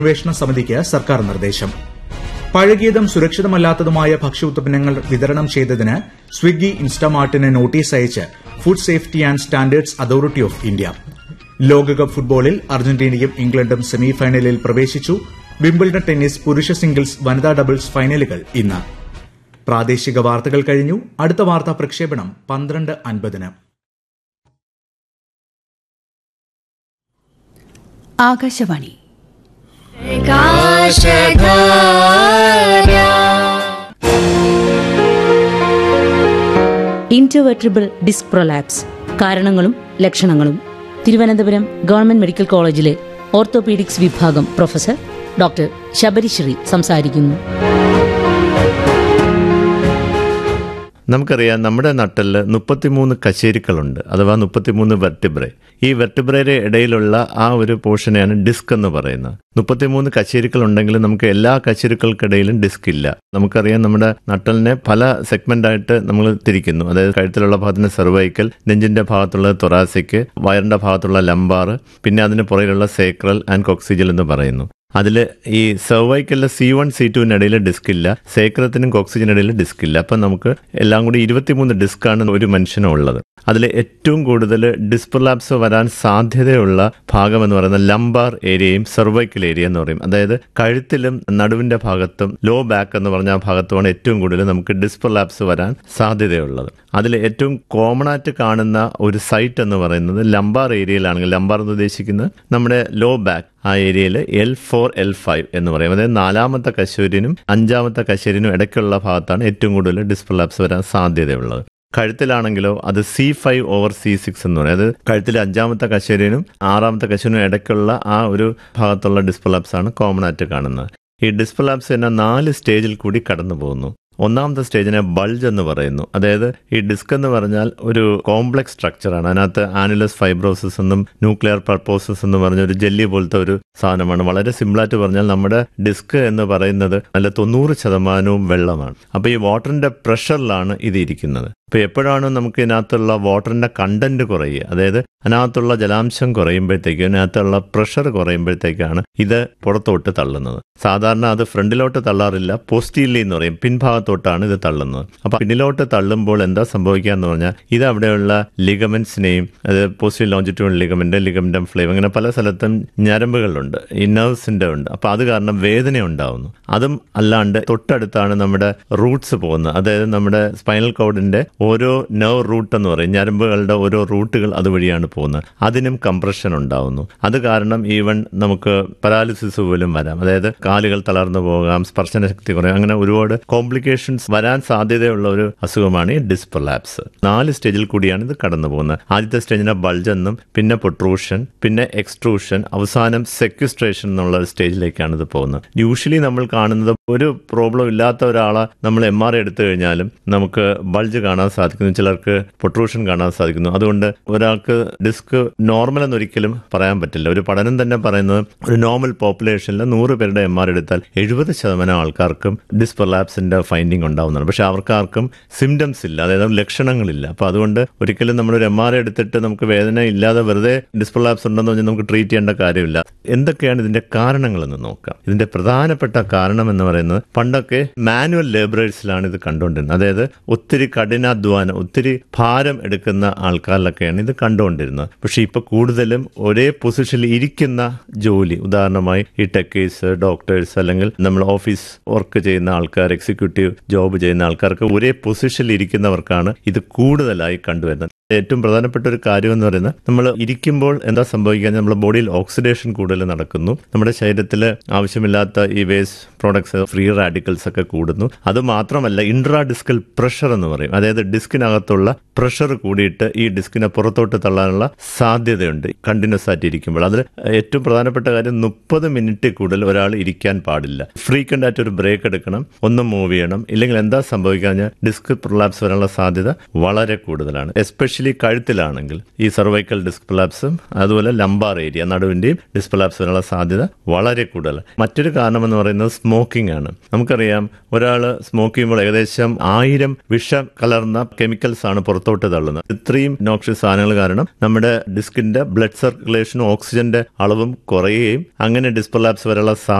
ഗവേഷണ സമിതിക്ക് സർക്കാർ നിർദ്ദേശം പഴകിയതും സുരക്ഷിതമല്ലാത്തതുമായ ഭക്ഷ്യ ഉത്പന്നങ്ങൾ വിതരണം ചെയ്തതിന് സ്വിഗ്ഗി ഇൻസ്റ്റമാർട്ടിന് നോട്ടീസ് അയച്ച് food safety and standards authority of India ലോകകപ്പ് ഫുട്ബോളിൽ അർജന്റീനയും ഇംഗ്ലണ്ടും സെമിഫൈനലിൽ പ്രവേശിച്ചു വിംബിൾഡൺ ടെന്നീസ് പുരുഷ സിംഗിൾസ് വനിതാ ഡബിൾസ് ഫൈനലുകൾ ഇന്ന് പ്രാദേശിക വാർത്തകൾ കഴിഞ്ഞു അടുത്ത വാർത്താ പ്രക്ഷേപണം പന്ത്രണ്ട് അൻപതിന് ആകാശവാണി ഇന്റർവെർട്ടിബിൾ ഡിസ്ക് പ്രൊലാപ്സ് കാരണങ്ങളും ലക്ഷണങ്ങളും തിരുവനന്തപുരം ഗവൺമെന്റ് മെഡിക്കൽ കോളേജിലെ ഓർത്തോപീഡിക്സ് വിഭാഗം പ്രൊഫസർ ഡോക്ടർ ശബരിശ്രീ സംസാരിക്കുന്നു നമുക്കറിയാം നമ്മുടെ നട്ടലിൽ മുപ്പത്തിമൂന്ന് കശേരുക്കളുണ്ട് അഥവാ മുപ്പത്തിമൂന്ന് വെർട്ടിബ്രെ ഈ വെർട്ടിബ്രയുടെ ഇടയിലുള്ള ആ ഒരു പോർഷനെയാണ് ഡിസ്ക് എന്ന് പറയുന്നത് മുപ്പത്തിമൂന്ന് കശേരുക്കൾ ഉണ്ടെങ്കിലും നമുക്ക് എല്ലാ കശേരുക്കൾക്കിടയിലും ഡിസ്ക് ഇല്ല നമുക്കറിയാം നമ്മുടെ നട്ടലിനെ പല സെഗ്മെന്റ് ആയിട്ട് നമ്മൾ തിരിക്കുന്നു അതായത് കഴുത്തിലുള്ള ഭാഗത്തിന് സെർവൈക്കൽ നെഞ്ചിന്റെ ഭാഗത്തുള്ള തൊറാസിക് വയറിന്റെ ഭാഗത്തുള്ള ലംബാർ പിന്നെ അതിന് പുറകിലുള്ള സേക്രൽ ആൻഡ് കൊക്സിജൽ എന്ന് പറയുന്നു അതിൽ ഈ സെർവൈക്കലിലെ സി വൺ സി ടുവിനിടയിൽ ഡിസ്ക് ഇല്ല സേക്രത്തിനും കോക്സിജനിടയിൽ ഡിസ്ക് ഇല്ല അപ്പം നമുക്ക് എല്ലാം കൂടി ഇരുപത്തിമൂന്ന് ഡിസ്ക്കാണ് ഒരു മനുഷ്യനുള്ളത് അതിൽ ഏറ്റവും കൂടുതൽ ഡിസ്പ്രലാപ്സ് വരാൻ സാധ്യതയുള്ള ഭാഗം എന്ന് പറയുന്നത് ലംബാർ ഏരിയയും സെർവൈക്കൽ ഏരിയ എന്ന് പറയും അതായത് കഴുത്തിലും നടുവിന്റെ ഭാഗത്തും ലോ ബാക്ക് എന്ന് പറഞ്ഞ ആ ഭാഗത്തുമാണ് ഏറ്റവും കൂടുതൽ നമുക്ക് ഡിസ്പ്രലാപ്സ് വരാൻ സാധ്യതയുള്ളത് അതിൽ ഏറ്റവും കോമൺ ആയിട്ട് കാണുന്ന ഒരു സൈറ്റ് എന്ന് പറയുന്നത് ലംബാർ ഏരിയയിലാണെങ്കിൽ ലംബാർ എന്ന് ഉദ്ദേശിക്കുന്നത് നമ്മുടെ ലോ ബാക്ക് ആ ഏരിയയിൽ എൽ ഫോർ എൽ ഫൈവ് എന്ന് പറയും അതായത് നാലാമത്തെ കശൂരിനും അഞ്ചാമത്തെ കശൂരിനും ഇടയ്ക്കുള്ള ഭാഗത്താണ് ഏറ്റവും കൂടുതൽ ഡിസ്പ്രലാപ്സ് വരാൻ സാധ്യതയുള്ളത് കഴുത്തിലാണെങ്കിലോ അത് C five over C six എന്ന് പറയും അതായത് കഴുത്തിലെ അഞ്ചാമത്തെ കശേരിനും ആറാമത്തെ കശേരിനും ഇടയ്ക്കുള്ള ആ ഒരു ഭാഗത്തുള്ള ഡിസ്പ്രലാപ്സ് ആണ് കോമൺ ആയിട്ട് കാണുന്നത് ഈ ഡിസ്പ്രലാപ്സ് തന്നെ നാല് സ്റ്റേജിൽ കൂടി കടന്നു പോകുന്നു ഒന്നാമത്തെ സ്റ്റേജിനെ ബൾജ് എന്ന് പറയുന്നു അതായത് ഈ ഡിസ്ക് എന്ന് പറഞ്ഞാൽ ഒരു കോംപ്ലക്സ് സ്ട്രക്ചറാണ് അതിനകത്ത് ആനുലസ് ഫൈബ്രോസിസ് എന്നും ന്യൂക്ലിയർ പർപ്പോസസ് എന്ന് പറഞ്ഞ ഒരു ജെല്ലി പോലത്തെ ഒരു സാധനമാണ് വളരെ സിമ്പിളായിട്ട് പറഞ്ഞാൽ നമ്മുടെ ഡിസ്ക് എന്ന് പറയുന്നത് നല്ല തൊണ്ണൂറ് ശതമാനവും വെള്ളമാണ് അപ്പോൾ ഈ വാട്ടറിന്റെ പ്രഷറിലാണ് ഇത് ഇരിക്കുന്നത് അപ്പോൾ എപ്പോഴാണ് നമുക്ക് ഇതിനകത്തുള്ള വാട്ടറിന്റെ കണ്ടന്റ് കുറയുക അതായത് അതിനകത്തുള്ള ജലാംശം കുറയുമ്പോഴത്തേക്കും അതിനകത്തുള്ള പ്രഷർ കുറയുമ്പോഴത്തേക്കാണ് ഇത് പുറത്തോട്ട് തള്ളുന്നത് സാധാരണ അത് ഫ്രണ്ടിലോട്ട് തള്ളാറില്ല പോസ്റ്റീലി എന്ന് പറയും പിൻഭാഗത്തോട്ടാണ് ഇത് തള്ളുന്നത് അപ്പൊ പിന്നിലോട്ട് തള്ളുമ്പോൾ എന്താ സംഭവിക്കുക എന്ന് പറഞ്ഞാൽ ഇത് അവിടെയുള്ള ലിഗമെന്റ്സിനെയും അത് പോസ്റ്റീൽ ലോഞ്ചിറ്റ്യൂൺ ലിഗമെന്റ് ലിഗമെന്റം ഫ്ലേവ് അങ്ങനെ പല സ്ഥലത്തും ഞരമ്പുകളുണ്ട് ഈ നെർവ്സിന്റെ ഉണ്ട് അപ്പൊ അത് കാരണം വേദന ഉണ്ടാവുന്നു അതും അല്ലാണ്ട് തൊട്ടടുത്താണ് നമ്മുടെ റൂട്ട്സ് പോകുന്നത് അതായത് നമ്മുടെ സ്പൈനൽ കോഡിന്റെ ഓരോ നെർവ് റൂട്ട് എന്ന് പറയും ഞരമ്പുകളുടെ ഓരോ റൂട്ടുകൾ അതുവഴിയാണ് പോകുന്നത് അതിനും കംപ്രഷൻ ഉണ്ടാവുന്നു അത് കാരണം ഈവൻ നമുക്ക് പരാലിസിസ് പോലും വരാം അതായത് കാലുകൾ തളർന്നു പോകാം സ്പർശന ശക്തി കുറയും അങ്ങനെ ഒരുപാട് കോംപ്ലിക്കേഷൻസ് വരാൻ സാധ്യതയുള്ള ഒരു അസുഖമാണ് ഈ ഡിസ്പ്രലാപ്സ് നാല് സ്റ്റേജിൽ കൂടിയാണ് ഇത് കടന്നു പോകുന്നത് ആദ്യത്തെ സ്റ്റേജിനെ ബൾജ് എന്നും പിന്നെ പൊട്രൂഷൻ പിന്നെ എക്സ്ട്രൂഷൻ അവസാനം സെക്യുസ്ട്രേഷൻ എന്നുള്ള ഒരു സ്റ്റേജിലേക്കാണ് ഇത് പോകുന്നത് യൂഷ്വലി നമ്മൾ കാണുന്നത് ഒരു പ്രോബ്ലം ഇല്ലാത്ത ഒരാളെ നമ്മൾ എം ആർ എടുത്തു കഴിഞ്ഞാലും നമുക്ക് ബൾജ് കാണാൻ സാധിക്കുന്നു ചിലർക്ക് പൊട്രൂഷൻ കാണാൻ സാധിക്കുന്നു അതുകൊണ്ട് ഒരാൾക്ക് ഡിസ്ക് നോർമൽ എന്നൊരിക്കലും പറയാൻ പറ്റില്ല ഒരു പഠനം തന്നെ പറയുന്നത് ഒരു നോർമൽ പോപ്പുലേഷനിൽ നൂറ് പേരുടെ എം ആർ എടുത്താൽ എഴുപത് ശതമാനം ആൾക്കാർക്കും ഡിസ്പൊലാപ്സിന്റെ ഫൈൻഡിങ് ഉണ്ടാവുന്നതാണ് പക്ഷെ അവർക്കാർക്കും സിംറ്റംസ് ഇല്ല അതായത് ലക്ഷണങ്ങളില്ല അപ്പൊ അതുകൊണ്ട് ഒരിക്കലും നമ്മളൊരു എം ആർ എടുത്തിട്ട് നമുക്ക് വേദന ഇല്ലാതെ വെറുതെ ഡിസ്പൊലാപ്സ് ഉണ്ടെന്ന് പറഞ്ഞാൽ നമുക്ക് ട്രീറ്റ് ചെയ്യേണ്ട കാര്യമില്ല എന്തൊക്കെയാണ് ഇതിന്റെ കാരണങ്ങളെന്ന് നോക്കാം ഇതിന്റെ പ്രധാനപ്പെട്ട കാരണം എന്ന് പറയുന്നത് പണ്ടൊക്കെ മാനുവൽ ലേബറേഴ്സിലാണ് ഇത് കണ്ടുകൊണ്ടിരുന്നത് അതായത് ഒത്തിരി കഠിനാധ്വാനം ഒത്തിരി ഭാരം എടുക്കുന്ന ആൾക്കാരിലൊക്കെയാണ് ഇത് കണ്ടുകൊണ്ടിരുന്നത് പക്ഷെ ഇപ്പൊ കൂടുതലും ഒരേ പൊസിഷനിൽ ഇരിക്കുന്ന ജോലി ഉദാഹരണമായി ഈ ടെക്കേഴ്സ് ഡോക്ടേഴ്സ് അല്ലെങ്കിൽ നമ്മൾ ഓഫീസ് വർക്ക് ചെയ്യുന്ന ആൾക്കാർ എക്സിക്യൂട്ടീവ് ജോബ് ചെയ്യുന്ന ആൾക്കാർക്ക് ഒരേ പൊസിഷനിൽ ഇരിക്കുന്നവർക്കാണ് ഇത് കൂടുതലായി കണ്ടുവരുന്നത് ഏറ്റവും പ്രധാനപ്പെട്ട ഒരു കാര്യം എന്ന് പറയുന്നത് നമ്മൾ ഇരിക്കുമ്പോൾ എന്താ സംഭവിക്കുക നമ്മുടെ ബോഡിയിൽ ഓക്സിഡേഷൻ കൂടുതൽ നടക്കുന്നു നമ്മുടെ ശരീരത്തിൽ ആവശ്യമില്ലാത്ത ഈ വേസ്റ്റ് പ്രോഡക്ട്സ് ഫ്രീ റാഡിക്കൽസ് ഒക്കെ കൂടുന്നു അത് മാത്രമല്ല ഇൻട്രാ ഡിസ്കൽ പ്രഷർ എന്ന് പറയും അതായത് ഡിസ്കിനകത്തുള്ള പ്രഷർ കൂടിയിട്ട് ഈ ഡിസ്കിനെ പുറത്തോട്ട് തള്ളാനുള്ള സാധ്യതയുണ്ട് കണ്ടിന്യൂസ് ആയിട്ട് ഇരിക്കുമ്പോൾ അതിൽ ഏറ്റവും പ്രധാനപ്പെട്ട കാര്യം മുപ്പത് മിനിറ്റ് കൂടുതൽ ഒരാൾ ഇരിക്കാൻ പാടില്ല ഫ്രീക്വന്റ് ആയിട്ട് ഒരു ബ്രേക്ക് എടുക്കണം ഒന്ന് മൂവ് ചെയ്യണം കാരണം ഇല്ലെങ്കിൽ എന്താ സംഭവിക്കുക ഡിസ്ക് പ്രൊലാപ്സ് വരാനുള്ള സാധ്യത വളരെ കൂടുതലാണ് എസ്പെഷ്യലി കഴുത്തിലാണെങ്കിൽ ഈ സർവൈക്കൽ ഡിസ്ക് പ്രൊലാപ്സും അതുപോലെ ലംബാർ ഏരിയ നടുവിന്റെയും ഡിസ്ക് പ്രൊലാപ്സ് വരാനുള്ള സാധ്യത വളരെ കൂടുതലാണ് മറ്റൊരു കാരണം എന്ന് പറയുന്നത് സ്മോക്കിംഗ് ആണ് നമുക്കറിയാം ഒരാൾ സ്മോക്ക് ചെയ്യുമ്പോൾ ഏകദേശം ആയിരം വിഷം കലർന്ന കെമിക്കൽസ് ആണ് പുറത്തോട്ട് തള്ളുന്നത് ഇത്രയും നോക്ഷ്യസ് സാധനങ്ങൾ കാരണം നമ്മുടെ ഡിസ്കിന്റെ ബ്ലഡ് സർക്കുലേഷനും ഓക്സിജന്റെ അളവും കുറയുകയും അങ്ങനെ ഡിസ്പ്രലാപ്സ് വരെയുള്ള